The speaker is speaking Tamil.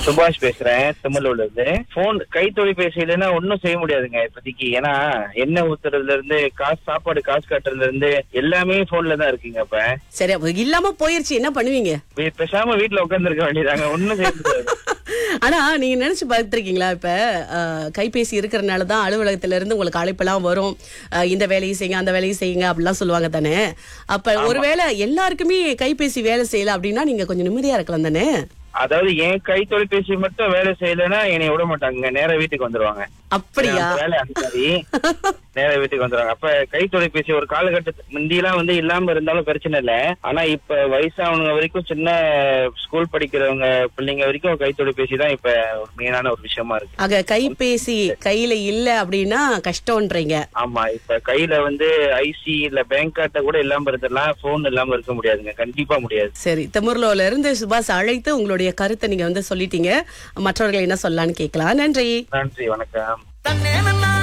சுபாஷ் பேசுறேன் திருமலூர்ல இருந்து போன் கை தொலைபேசி இல்லைன்னா ஒன்னும் செய்ய முடியாதுங்க இப்போதைக்கு ஏன்னா எண்ணெய் ஊத்துறதுல இருந்து காசு சாப்பாடு காசு கட்டுறதுல இருந்து எல்லாமே போன்ல தான் இருக்குங்க இப்ப சரி அப்ப இல்லாம போயிருச்சு என்ன பண்ணுவீங்க வே- பேசாம வீட்டுல உட்காந்துருக்க வேண்டியதாங்க ஒன்னும் செய்ய முடியாது ஆனா நீங்க நினைச்சு பார்த்திருக்கீங்களா இப்ப அஹ், கைபேசி இருக்கிறனால தான் அலுவலகத்துல இருந்து உங்களுக்கு அழைப்பெல்லாம் வரும் அஹ், இந்த வேலையை செய்யுங்க அந்த வேலையை செய்யுங்க அப்படிலாம் சொல்லுவாங்க தானே அப்ப ஒருவேளை எல்லாருக்குமே கைபேசி வேலை செய்யல அப்படின்னா நீங்க கொஞ்சம் நிம்மதியா இருக்கலாம் தானே அதாவது என் கை தொலைபேசி மட்டும் வேலை செய்யலைன்னா என்னை விட மாட்டாங்க நேரா வீட்டுக்கு வந்துருவாங்க அப்படியா அந்த வேலை அந்த மாதிரி நேரா வீட்டுக்கு வந்துருவாங்க அப்ப கை தொலைபேசி ஒரு காலகட்டத்து முந்தியெல்லாம் வந்து இல்லாம இருந்தாலும் பிரச்சனை இல்ல ஆனா இப்ப வயசானவங்க வரைக்கும் சின்ன ஸ்கூல் படிக்கிறவங்க பிள்ளைங்க வரைக்கும் கை தொலைபேசி தான் இப்ப ஒரு மெயினான ஒரு விஷயமா இருக்கு ஆக கைபேசி கையில இல்ல அப்படின்னா கஷ்டம்ன்றீங்க ஆமா இப்ப கையில வந்து ஐசி இல்ல பேங்க் கார்ட்ட கூட இல்லாம இருந்துடலாம் போன் இல்லாம இருக்க முடியாதுங்க கண்டிப்பா முடியாது சரி தெமுர்லோல இருந்து சுபாஷ் அழைத்து உங்களுடைய கருத்தை நீங்க வந்து சொல்லிட்டீங்க மற்றவர்கள் என்ன சொல்லலாம்னு கேட்கலாம் நன்றி நன்றி வணக்கம் தன்னேன